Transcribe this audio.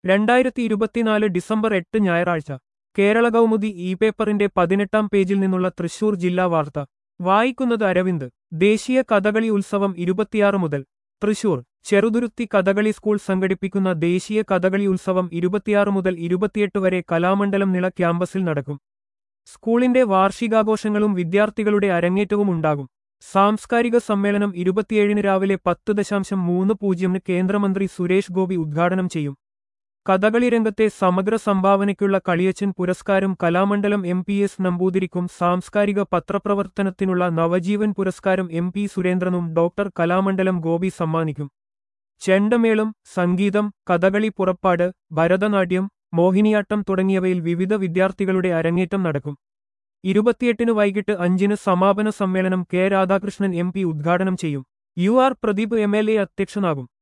രണ്ടായിരത്തി ഇരുപത്തിനാല് ഡിസംബർ എട്ട് ഞായറാഴ്ച കേരള കൗമുദി ഇ പേപ്പറിന്റെ പതിനെട്ടാം പേജിൽ നിന്നുള്ള തൃശൂർ ജില്ലാ വാർത്ത വായിക്കുന്നത് അരവിന്ദ് ദേശീയ കഥകളി ഉത്സവം ഇരുപത്തിയാറ് മുതൽ തൃശൂർ ചെറുതുരുത്തി കഥകളി സ്കൂൾ സംഘടിപ്പിക്കുന്ന ദേശീയ കഥകളി ഉത്സവം ഇരുപത്തിയാറ് മുതൽ ഇരുപത്തിയെട്ട് വരെ കലാമണ്ഡലം നിള ക്യാമ്പസിൽ നടക്കും സ്കൂളിന്റെ വാർഷികാഘോഷങ്ങളും വിദ്യാർത്ഥികളുടെ അരങ്ങേറ്റവും ഉണ്ടാകും സാംസ്കാരിക സമ്മേളനം ഇരുപത്തിയേഴിന് രാവിലെ പത്ത് ദശാംശം മൂന്ന് പൂജ്യമിന് കേന്ദ്രമന്ത്രി സുരേഷ് ഗോപി ഉദ്ഘാടനം ചെയ്യും കഥകളി രംഗത്തെ സമഗ്ര സംഭാവനയ്ക്കുള്ള കളിയച്ചൻ പുരസ്കാരം കലാമണ്ഡലം എം പി എസ് നമ്പൂതിരിക്കും സാംസ്കാരിക പത്രപ്രവർത്തനത്തിനുള്ള നവജീവൻ പുരസ്കാരം എം പി സുരേന്ദ്രനും ഡോക്ടർ കലാമണ്ഡലം ഗോപി സമ്മാനിക്കും ചെണ്ടമേളം സംഗീതം കഥകളി പുറപ്പാട് ഭരതനാട്യം മോഹിനിയാട്ടം തുടങ്ങിയവയിൽ വിവിധ വിദ്യാർത്ഥികളുടെ അരങ്ങേറ്റം നടക്കും ഇരുപത്തിയെട്ടിന് വൈകിട്ട് അഞ്ചിന് സമാപന സമ്മേളനം കെ രാധാകൃഷ്ണൻ എം പി ഉദ്ഘാടനം ചെയ്യും U R Pradeep M L A അധ്യക്ഷനാകും